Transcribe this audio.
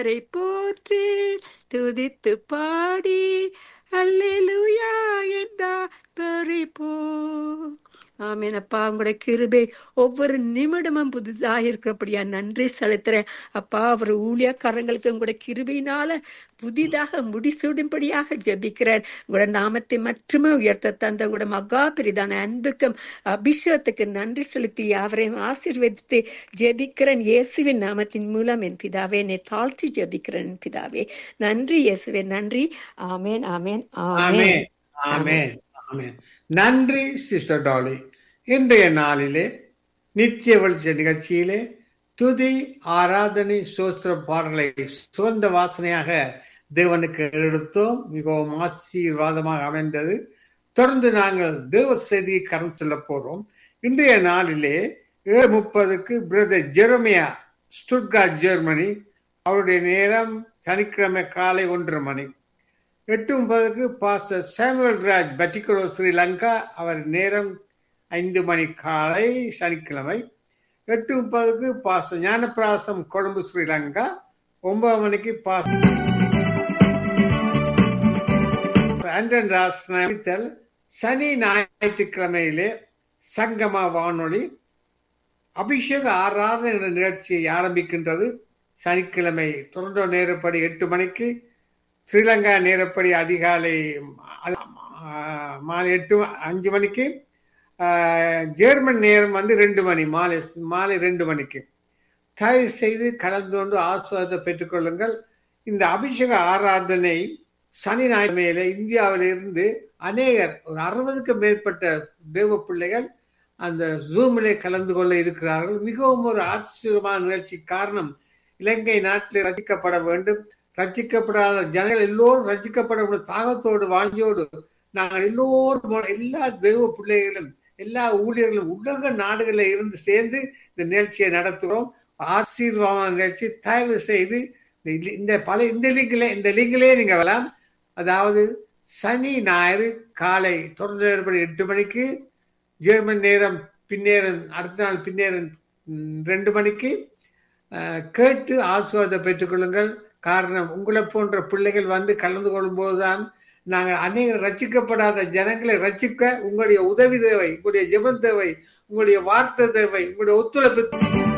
அவரை போற்றி துதித்து பாடி அல்லேலூயா என்றா பறிப்போ ஆமேன் அப்பா உங்களுடைய கிருபை ஒவ்வொரு நிமிடமும் புதுதாக இருக்கிறபடியா நன்றி செலுத்துறேன் அப்பா அவர் ஊழியக்காரங்களுக்கு உங்களுடைய கிருபையினால புதிதாக முடிசூடும்படியாக ஜெபிக்கிறேன் உங்களோட நாமத்தை மட்டுமே உயர்த்த தந்த உங்களோட மகா பெரிதான அன்புக்கும் அபிஷேகத்துக்கு நன்றி செலுத்தி அவரையும் ஆசீர்வதித்து ஜெபிக்கிறேன் இயேசுவின் நாமத்தின் மூலம் என் பிதாவே என்னை தாழ்த்தி ஜெபிக்கிறேன் என் பிதாவே நன்றி இயேசுவே நன்றி ஆமேன் ஆமேன் ஆமேன் ஆமென் ஆமென் ஆமென் நன்றி சிஸ்டர் டாலி இன்றைய நாளிலே நித்திய வெளிச்ச நிகழ்ச்சியிலே துதி ஆராதனை சோஸ்திர பாடலை சுகந்த வாசனையாக தேவனுக்கு எடுத்தோம் மிகவும் ஆசீர்வாதமாக அமைந்தது தொடர்ந்து நாங்கள் தேவ செய்தியை கரம் சொல்ல போறோம் இன்றைய நாளிலே ஏழு முப்பதுக்கு பிரதர் ஜெரமியா ஸ்டுட்கார்ட் ஜெர்மனி அவருடைய நேரம் சனிக்கிழமை காலை ஒன்றரை மணி எட்டு முப்பதுக்கு பாஸ்டர் சாமுவல் ராஜ் பட்டிகுலோ ஸ்ரீலங்கா அவர் நேரம் ஐந்து மணி காலை சனிக்கிழமை எட்டு முப்பதுக்கு பாஸ்டர் ஞானப்பிராசம் கொழும்பு ஸ்ரீலங்கா ஒன்பது மணிக்கு பாஸ்டர் ஆண்டன் ராஸ் நடித்தல் சனி ஞாயிற்றுக்கிழமையிலே சங்கமா வானொலி அபிஷேக ஆராதனை என்ற நிகழ்ச்சியை ஆரம்பிக்கின்றது சனிக்கிழமை தொடர்ந்து நேரப்படி எட்டு மணிக்கு ஸ்ரீலங்கா நேரப்படி அதிகாலை ஆஹ், மாலை எட்டு அஞ்சு மணிக்கு ஆஹ், ஜெர்மன் நேரம் வந்து ரெண்டு மணி மாலை மாலை ரெண்டு மணிக்கு தயவு செய்து கலந்து கொண்டு ஆசுவாதத்தை பெற்றுக்கொள்ளுங்கள் இந்த அபிஷேக ஆராதனை சனி ஞாயிற்றுமையில இந்தியாவிலிருந்து அநேகர் ஒரு அறுபதுக்கு மேற்பட்ட தேவ பிள்ளைகள் அந்த ஜூமிலே கலந்து கொள்ள இருக்கிறார்கள் மிகவும் ஒரு ஆச்சரியமான நிகழ்ச்சி காரணம் இலங்கை நாட்டில் ரசிக்கப்பட வேண்டும் ரசிக்கப்படாத ஜனங்கள் எல்லோரும் ரசிக்கப்பட தாகத்தோடு வாஞ்சியோடு நாங்கள் எல்லோரும் எல்லா தெய்வ பிள்ளைகளும் எல்லா ஊழியர்களும் உலக நாடுகளில் இருந்து சேர்ந்து இந்த நிகழ்ச்சியை நடத்துகிறோம் ஆசீர்வாதமான நிகழ்ச்சி தயவு செய்து இந்த- இந்த பல இந்த லிங்கிலே இந்த லிங்கிலே நீங்க வரலாம் அதாவது சனி ஞாயிறு காலை தொடர்ந்து ஏற்படி எட்டு மணிக்கு ஜெர்மன் நேரம் பின்னேரன் அடுத்த நாள் பின்னேரன் ம், ரெண்டு மணிக்கு அஹ், கேட்டு ஆசுவாதத்தை பெற்றுக்கொள்ளுங்கள் காரணம் உங்களை போன்ற பிள்ளைகள் வந்து கலந்து கொள்ளும்போதுதான் நாங்கள் அநேக ரச்சிக்கப்படாத ஜனங்களை ரச்சிக்க உங்களுடைய உதவி தேவை உங்களுடைய ஜெபம் தேவை உங்களுடைய வார்த்தை தேவை உங்களுடைய ஒத்துழைப்பு